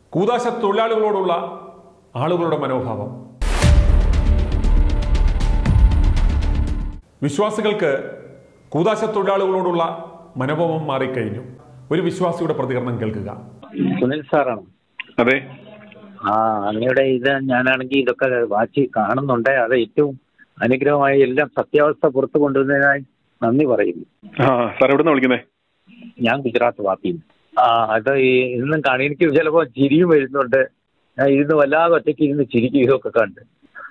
കൂതാശ തൊഴിലാളികളോടുള്ള ആളുകളുടെ മനോഭാവം വിശ്വാസികൾക്ക് കൂതാശ തൊഴിലാളികളോടുള്ള മനോഭാവം മാറിക്കഴിഞ്ഞു ഒരു വിശ്വാസിയുടെ പ്രതികരണം കേൾക്കുക സുനിൽ സാറാണ് അതെ ആ അങ്ങയുടെ ഇത് ഞാനാണെങ്കിൽ ഇതൊക്കെ വാച്ച് കാണുന്നുണ്ട് അത് ഏറ്റവും അനുഗ്രഹമായി എല്ലാം സത്യാവസ്ഥ പുറത്തു കൊണ്ടുവന്നതിനായി നന്ദി പറയുന്നു ആ സാർ എവിടെ നിന്ന് വിളിക്കുന്നേ ഞാൻ ഗുജറാത്ത് വാപ്പിയിൽ ആ അത് ഈ ഇന്നും കാണി എനിക്ക് ചിലപ്പോൾ ചിരിയും വരുന്നുണ്ട് ഞാൻ ഇരുന്ന് വല്ലാതെ ഒറ്റയ്ക്ക് ഇരുന്ന് ചിരിക്കും ഇതൊക്കെ കണ്ട്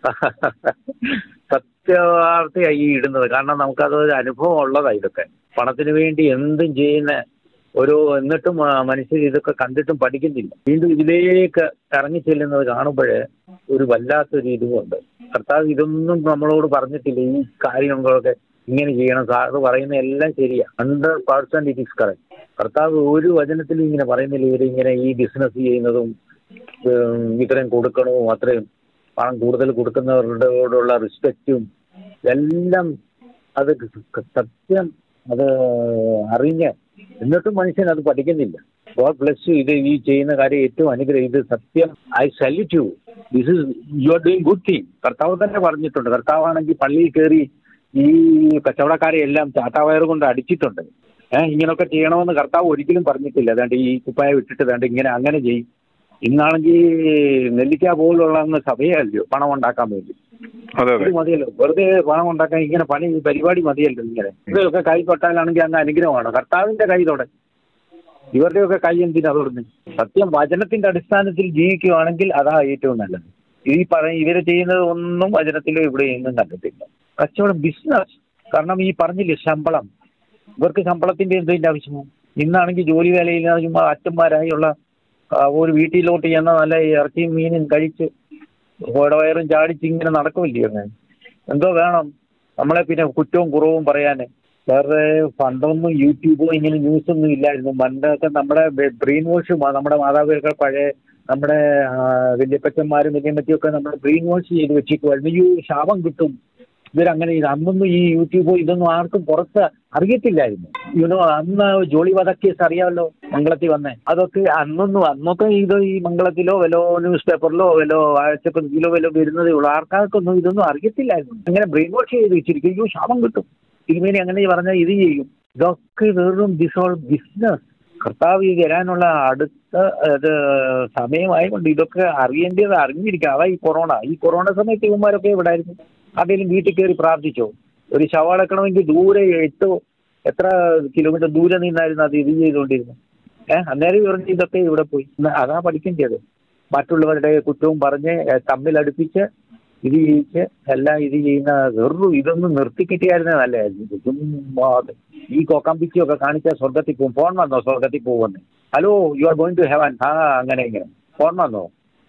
സത്യവാർത്തയായി ഈ ഇടുന്നത് കാരണം നമുക്കത് ഒരു അനുഭവം ഉള്ളതാണ് ഇതൊക്കെ പണത്തിന് വേണ്ടി എന്തും ചെയ്യുന്ന ഒരു എന്നിട്ടും ആ, മനുഷ്യർ ഇതൊക്കെ കണ്ടിട്ടും പഠിക്കുന്നില്ല വീണ്ടും ഇതിലേക്ക് ഇറങ്ങി ചെല്ലുന്നത് കാണുമ്പോൾ ഒരു വല്ലാത്തൊരു ഇതുമുണ്ട് കർത്താവ് ഇതൊന്നും നമ്മളോട് പറഞ്ഞിട്ടില്ല ഈ കാര്യങ്ങളൊക്കെ ഇങ്ങനെ ചെയ്യണം സാറ് പറയുന്ന എല്ലാം ശരിയാ hundred percent it is correct കർത്താവ് ഒരു വചനത്തിലും ഇങ്ങനെ പറയുന്നില്ല ഇവരിങ്ങനെ ഈ ബിസിനസ് ചെയ്യുന്നതും ഉം, ഇത്രയും കൊടുക്കണോ അത്രയും പണം കൂടുതൽ കൊടുക്കുന്നവരോടുള്ള റെസ്പെക്റ്റും എല്ലാം അത് സത്യം അത് അറിഞ്ഞ് എന്നിട്ടും മനുഷ്യൻ അത് പഠിക്കുന്നില്ല ഗോഡ് ബ്ലസ് യു ഇത് ഈ ചെയ്യുന്ന കാര്യം ഏറ്റവും അനുഗ്രഹം ഇത് സത്യം I salute you this is you are doing good thing കർത്താവ് തന്നെ പറഞ്ഞിട്ടുണ്ട് കർത്താവാണെങ്കിൽ പള്ളിയിൽ കയറി ഈ കച്ചവടക്കാരെ എല്ലാം ചാട്ടാവയർ കൊണ്ട് അടിച്ചിട്ടുണ്ട് ഏഹ് ഇങ്ങനൊക്കെ ചെയ്യണമെന്ന് കർത്താവ് ഒരിക്കലും പറഞ്ഞിട്ടില്ല അതാണ്ട് ഈ കുപ്പായ വിട്ടിട്ട് അതാണ്ട് ഇങ്ങനെ അങ്ങനെ ചെയ്യും ഇന്നാണെങ്കിൽ നെല്ലിക്ക പോലുള്ള അങ്ങ് സഭയല്ലോ പണം ഉണ്ടാക്കാൻ വേണ്ടി അതെ അതെ ഇത് മതിയല്ലോ വെറുതെ പണം ഉണ്ടാക്കാൻ ഇങ്ങനെ പണി പരിപാടി മതിയല്ലോ ഇങ്ങനെ ഇതൊക്കെ കൈ തൊട്ടാലാണെങ്കിൽ അങ്ങ് അനുഗ്രഹമാണ് കർത്താവിന്റെ കൈ തൊടെ ഇവരുടെയൊക്കെ കൈ എന്തിനാ തൊടുന്നത് സത്യം വചനത്തിന്റെ അടിസ്ഥാനത്തിൽ ജീവിക്കുകയാണെങ്കിൽ അതാ ഏറ്റവും നല്ലത് ഈ പറ ഇവര് ചെയ്യുന്നത് ഒന്നും വചനത്തിലോ ഇവിടെ ഒന്നും കണ്ടിട്ടില്ല കച്ചവടം ബിസിനസ് കാരണം ഈ പറഞ്ഞില്ലേ ശമ്പളം ഇവർക്ക് ശമ്പളത്തിന്റെ എന്തിന്റെ ആവശ്യമോ ഇന്നാണെങ്കിൽ ജോലി വേലയില്ലാതെ ചുമ്മാ അച്ഛന്മാരായുള്ള ആ, ഒരു വീട്ടിലോട്ട് ചെന്ന നല്ല ഇറച്ചിയും മീനും കഴിച്ച് വയറും ചാടിച്ച് ഇങ്ങനെ നടക്കുമല്ലേ അങ്ങനെ എന്തോ വേണം നമ്മളെ പിന്നെ കുറ്റവും കുറവും പറയാൻ വേറെ പണ്ടൊന്നും യൂട്യൂബോ ഇങ്ങനെ ന്യൂസ് ഒന്നും ഇല്ലായിരുന്നു പണ്ടൊക്കെ നമ്മുടെ ബ്രെയിൻ വാഷ് നമ്മുടെ മാതാപിതാക്കൾ പഴയ നമ്മുടെ ആ, വല്യപ്പച്ചന്മാരും വല്യമ്മത്തിയും ഒക്കെ നമ്മുടെ ബ്രെയിൻ വാഷ് ചെയ്ത് വെച്ചിരിക്കുമായിരുന്നു ഈ ശാപം കിട്ടും ഇവരങ്ങനെ ചെയ്ത് അന്നൊന്നും ഈ യൂട്യൂബോ ഇതൊന്നും ആർക്കും പുറത്ത് അറിയത്തില്ലായിരുന്നു യുനോ അന്ന് ജോളി വധക്കേസ് അറിയാമല്ലോ മംഗളത്തിൽ വന്നേ അതൊക്കെ അന്നൊന്നും അന്നൊക്കെ ഇത് ഈ മംഗളത്തിലോ വല്ലോ ന്യൂസ് പേപ്പറിലോ വല്ലോ ആഴ്ചപ്പതിലോ വല്ലോ വരുന്നതേ ഉള്ളൂ ആൾക്കാർക്കൊന്നും ഇതൊന്നും അറിയത്തില്ലായിരുന്നു അങ്ങനെ ബ്രെയിൻ വാഷ് ചെയ്ത് വെച്ചിരിക്കും അയ്യോ ശാപം കിട്ടും തിരുമേനി അങ്ങനെ പറഞ്ഞാൽ ഇത് ചെയ്യും ഇതൊക്കെ വെറും ബിസോൾ ബിസിനസ് കർത്താവ് ഈ വരാനുള്ള അടുത്ത ഇത് സമയമായതുകൊണ്ട് ഇതൊക്കെ അറിയേണ്ടത് അറിഞ്ഞിരിക്കണം അതാ ഈ കൊറോണ ഈ കൊറോണ സമയത്ത് ഇവന്മാരൊക്കെ ഇവിടെ ആയിരുന്നു ആരുടെയും വീട്ടിൽ കയറി പ്രാർത്ഥിച്ചോ ഒരു ശവടക്കണമെങ്കിൽ ദൂരെ എട്ടോ എത്ര കിലോമീറ്റർ ദൂരെ നിന്നായിരുന്നു അത് ഇത് ചെയ്തുകൊണ്ടിരുന്നത് ഏഹ് അന്നേരം പറഞ്ഞ് ഇതൊക്കെ ഇവിടെ പോയി എന്നാ അതാ പഠിക്കേണ്ടത് മറ്റുള്ളവരുടെ കുറ്റവും പറഞ്ഞ് ഏഹ്, തമ്മിലടുപ്പിച്ച് ഇത് ചെയ്യിച്ച് എല്ലാം ഇത് ചെയ്യുന്ന വെറും ഇതൊന്നും നിർത്തിക്കിട്ടിയായിരുന്നേ നല്ലതായിരുന്നു ചുമ്മാതെ ഈ കൊക്കമ്പിച്ചൊക്കെ കാണിച്ചാൽ സ്വർഗത്തിൽ പോകും ഫോൺ വന്നോ സ്വർഗത്തിൽ പോകുമെന്ന് hello you are going to heaven ആ അങ്ങനെ ഇങ്ങനെ ഫോൺ വന്നോ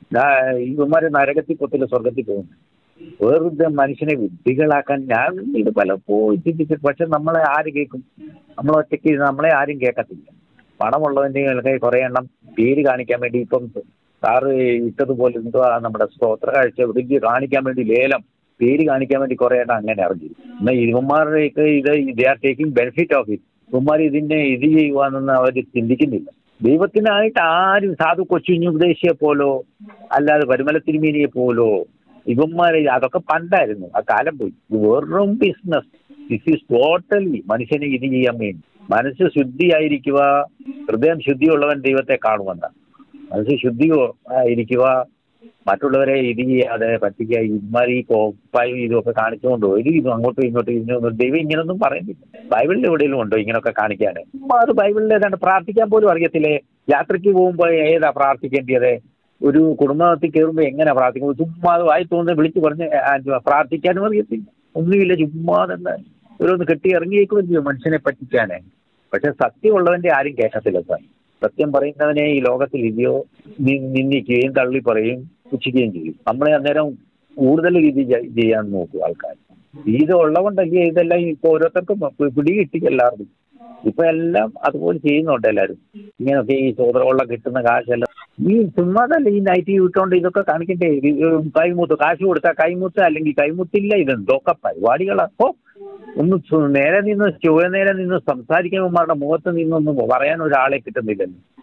ഇവന്മാര് നരകത്തിൽ പൊത്തില്ല സ്വർഗത്തിൽ പോകുന്നു വെറുതെ മനുഷ്യനെ വിഡ്ഢികളാക്കാൻ ഞാൻ ഇത് പലപ്പോഴും ചിന്തിച്ചു പക്ഷെ നമ്മളെ ആര് കേൾക്കും നമ്മൾ ഒറ്റയ്ക്ക് ഇരുന്ന് നമ്മളെ ആരും കേൾക്കത്തില്ല പണമുള്ളതിൻ്റെ കൈ കുറേ എണ്ണം പേര് കാണിക്കാൻ വേണ്ടി ഇപ്പം സാറ് ഇട്ടതുപോലെ എന്തുവാ നമ്മുടെ സ്തോത്ര കാഴ്ച വലിയ കാണിക്കാൻ വേണ്ടി ലേലം പേര് കാണിക്കാൻ വേണ്ടി കുറേ എണ്ണം അങ്ങനെ ഇറങ്ങി എന്നാൽ ഇവന്മാരുടെയൊക്കെ ഇത് they are taking benefit of it ഇവന്മാർ ഇതിനെ ഇത് ചെയ്യുവാന്നൊന്നും അവർ ചിന്തിക്കുന്നില്ല ദൈവത്തിനായിട്ട് ആരും സാധു കൊച്ചുഞ്ഞു ഉപദേശിയെ പോലോ അല്ലാതെ പരിമല തിരുമേനിയെ പോലോ ഇവന്മാരെ അതൊക്കെ പണ്ടായിരുന്നു ആ കാലം പോയി ഇത് വെറും ബിസിനസ് ദിസ് ഈസ് ടോട്ടലി മനുഷ്യനെ ഇത് ചെയ്യാൻ വേണ്ടി മനസ്സ് ശുദ്ധിയായിരിക്കുക ഹൃദയം ശുദ്ധിയുള്ളവൻ ദൈവത്തെ കാണുമെന്ന മനസ്സ് ശുദ്ധി ആയിരിക്കുക മറ്റുള്ളവരെ ഇത് ചെയ്യാതെ പറ്റിക്കുക ഇമാർ ഈ കോപ്പായും ഇതൊക്കെ കാണിച്ചുകൊണ്ട് ഒരു ഇതും അങ്ങോട്ടും ഇങ്ങോട്ടും ഇതിനൊന്നും ദൈവം ഇങ്ങനൊന്നും പറയുന്നില്ല ബൈബിളിൽ എവിടെയെങ്കിലും ഉണ്ടോ ഇങ്ങനെയൊക്കെ കാണിക്കാൻ അത് ബൈബിളിൽ ഏതാണ്ട് പ്രാർത്ഥിക്കാൻ പോലും അറിയത്തില്ലേ യാത്രയ്ക്ക് പോകുമ്പോൾ ഏതാ പ്രാർത്ഥിക്കേണ്ടത് ഒരു കുടുംബത്തിൽ കയറുമ്പോൾ എങ്ങനെ പ്രാർത്ഥിക്കും ചുമ്മാ അത് വായി തോന്നുന്നത് വിളിച്ച് പറഞ്ഞ് ആ, പ്രാർത്ഥിക്കാനും അറിയത്തില്ല ഒന്നുമില്ല ചുമ്മാ തന്നെ ഓരോന്ന് കെട്ടി ഇറങ്ങിയേക്കുകയും ചെയ്യും മനുഷ്യനെ പറ്റിക്കാനേ പക്ഷെ സത്യമുള്ളവന്റെ ആരും കേൾക്കത്തില്ല സാർ സത്യം പറയുന്നവനെ ഈ ലോകത്തിൽ ഇല്ലയോ നി- നിന്ദിക്കുകയും തള്ളി പറയും പുച്ഛിക്കുകയും ചെയ്യും നമ്മളെ അന്നേരം കൂടുതൽ രീതി ചെയ്യാൻ നോക്കും ആൾക്കാർ ഇത് ഉള്ളതുകൊണ്ടല്ലേ ഇതെല്ലാം ഇപ്പൊ ഓരോരുത്തർക്കും പി- പിടികിട്ടി എല്ലാവർക്കും ഇപ്പൊ എല്ലാം അതുപോലെ ചെയ്യുന്നുണ്ട് എല്ലാവരും ഇങ്ങനെയൊക്കെ ഈ ചോദ്രവെള്ളം കിട്ടുന്ന കാശെല്ലാം ഈ ചുമ്മാതല്ല ഈ നൈറ്റ് വിട്ടോണ്ട് ഇതൊക്കെ കാണിക്കണ്ടേ ഇത് കൈമുത്ത് കാശ് കൊടുത്താൽ കൈമുത്ത് അല്ലെങ്കിൽ കൈമുത്തില്ല ഇതെന്തൊക്കെ പരിപാടികളാ ഓ ഒന്ന് സു- നേരെ നിന്ന് ചുവ നേരെ നിന്ന് സംസാരിക്കുന്നവന്മാരുടെ മുഖത്ത് നിന്നൊന്നും പറയാൻ ഒരാളെ കിട്ടുന്നില്ലല്ലോ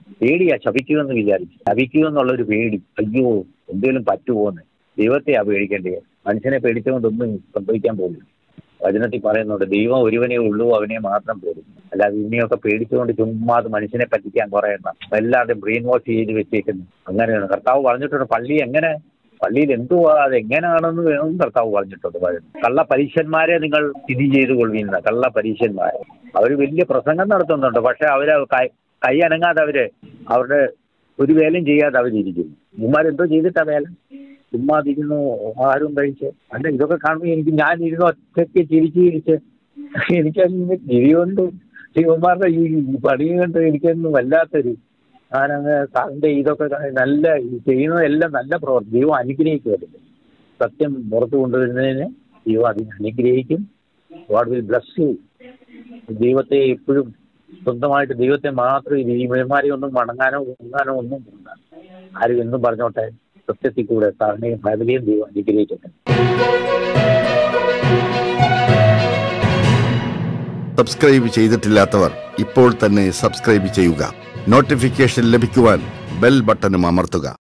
പേടിയാ ശപിക്കുമെന്ന് വിചാരിച്ചു ശപിക്കുമെന്നുള്ള ഒരു പേടി അയ്യോ എന്തേലും പറ്റുമോന്ന് ദൈവത്തെയാ പേടിക്കേണ്ടത് മനുഷ്യനെ പേടിച്ചുകൊണ്ടൊന്നും സംഭവിക്കാൻ പോകില്ല വചനത്തിൽ പറയുന്നുണ്ട് ദൈവം ഒരുവനേ ഉള്ളൂ അവനെ മാത്രം പേടിക്കും അല്ലാതെ ഇതിനെയൊക്കെ പേടിച്ചുകൊണ്ട് ചുമ്മാ അത് മനുഷ്യനെ പറ്റിക്കാൻ കുറെ എണ്ണം എല്ലാവരുടെയും ബ്രെയിൻ വാഷ് ചെയ്ത് വെച്ചേക്കുന്നു അങ്ങനെയാണ് കർത്താവ് പറഞ്ഞിട്ടുണ്ട് പള്ളി എങ്ങനെ പള്ളിയിൽ എന്തുവാ അത് എങ്ങനെയാണെന്ന് വേണം കർത്താവ് പറഞ്ഞിട്ടുണ്ട് വചനം. കള്ള പരീക്ഷന്മാരെ നിങ്ങൾ സ്ഥിതി ചെയ്ത് കൊള്ളുന്ന കള്ള പരീക്ഷന്മാരെ അവർ വലിയ പ്രസംഗം നടത്തുന്നുണ്ട് പക്ഷെ അവര് കൈ കൈ അനങ്ങാതെ അവര് അവരുടെ ഒരു വേലയും ചെയ്യാതെ അവരിയ്ക്കുന്നു ഇവന്മാരെന്തോ ചെയ്തിട്ടാ വേല ചുമ്മാ തിരുന്നു ആഹാരവും കഴിച്ച് അല്ല ഇതൊക്കെ കാണുമ്പോൾ എനിക്ക് ഞാൻ ഇരുന്ന് ഒറ്റയ്ക്ക് ചിരിച്ച് ചിരിച്ച് എനിക്കങ്ങനെ ചിരികൊണ്ട് ശിവന്മാരുടെ ഈ പണി കണ്ട് എനിക്കൊന്നും വല്ലാത്തൊരു ഞാനങ്ങ് സാറിന്റെ ഇതൊക്കെ കാണി നല്ല ഈ ചെയ്യുന്നതെല്ലാം നല്ല പ്രവർത്തി ദൈവം അനുഗ്രഹിക്കുമല്ലോ സത്യം പുറത്തു കൊണ്ടുവരുന്നതിന് ദൈവം അതിനെ അനുഗ്രഹിക്കും ഗോഡ് വിൽ ബ്ലസ് യു ദൈവത്തെ എപ്പോഴും സ്വന്തമായിട്ട് ദൈവത്തെ മാത്രം ഈ ഇവന്മാരെ ഒന്നും വണങ്ങാനോ ഉണങ്ങാനോ ഒന്നും പോകണ്ട ആരും എന്നും പറഞ്ഞോട്ടെ സത്യത്തിൽ കൂടെ സാറിനെയും ഫാമിലിയും ദൈവം അനുഗ്രഹിക്കട്ടെ സബ്സ്ക്രൈബ് ചെയ്തിട്ടില്ലാത്തവർ ഇപ്പോൾ തന്നെ സബ്സ്ക്രൈബ് ചെയ്യുക നോട്ടിഫിക്കേഷൻ ലഭിക്കുവാൻ ബെൽ ബട്ടണും അമർത്തുക